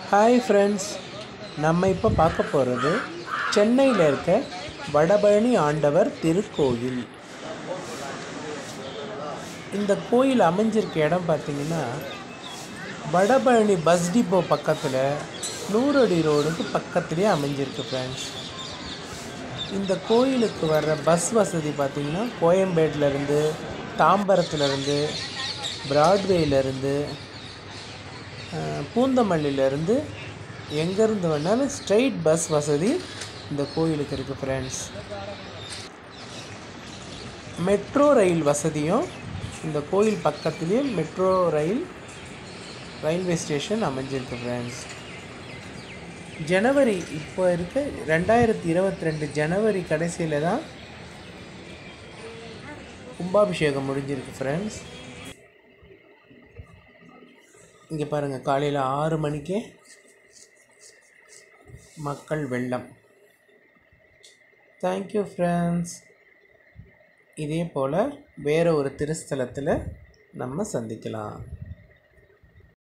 hi friends நம்ம இப்போ பார்க்க போகிறது சென்னையில் இருக்க வடபழனி ஆண்டவர் திருக்கோயில் இந்த கோயில் அமைஞ்சிருக்க இடம் பார்த்தீங்கன்னா வடபழனி பஸ் டிப்போ பக்கத்தில் நூறடி ரோடுக்கு பக்கத்துலேயே அமைஞ்சிருக்கு ஃப்ரெண்ட்ஸ் இந்த கோயிலுக்கு வர்ற பஸ் வசதி பார்த்திங்கன்னா கோயம்பேட்டிலேருந்து தாம்பரத்துலேருந்து ப்ராட்வேயிலேருந்து பூந்தமல்லியிலேருந்து எங்கேருந்து வேணாலும் ஸ்ட்ரைட் பஸ் வசதி இந்த கோயிலுக்கு இருக்குது ஃப்ரெண்ட்ஸ் மெட்ரோ ரயில் வசதியும் இந்த கோயில் பக்கத்துலேயே மெட்ரோ ரயில் ரயில்வே ஸ்டேஷன் அமைஞ்சிருக்கு ஃப்ரெண்ட்ஸ் ஜனவரி இப்போ இருக்க ரெண்டாயிரத்தி இருபத்தி ரெண்டு ஜனவரி கடைசியில் தான் கும்பாபிஷேகம் முடிஞ்சிருக்கு ஃப்ரெண்ட்ஸ் இங்கே பாருங்கள் காலையில் ஆறு மணிக்கே மக்கள் வெள்ளம் தேங்க்யூ ஃப்ரெண்ட்ஸ் இதே போல் வேறு ஒரு திருஸ்தலத்தில் நம்ம சந்திக்கலாம்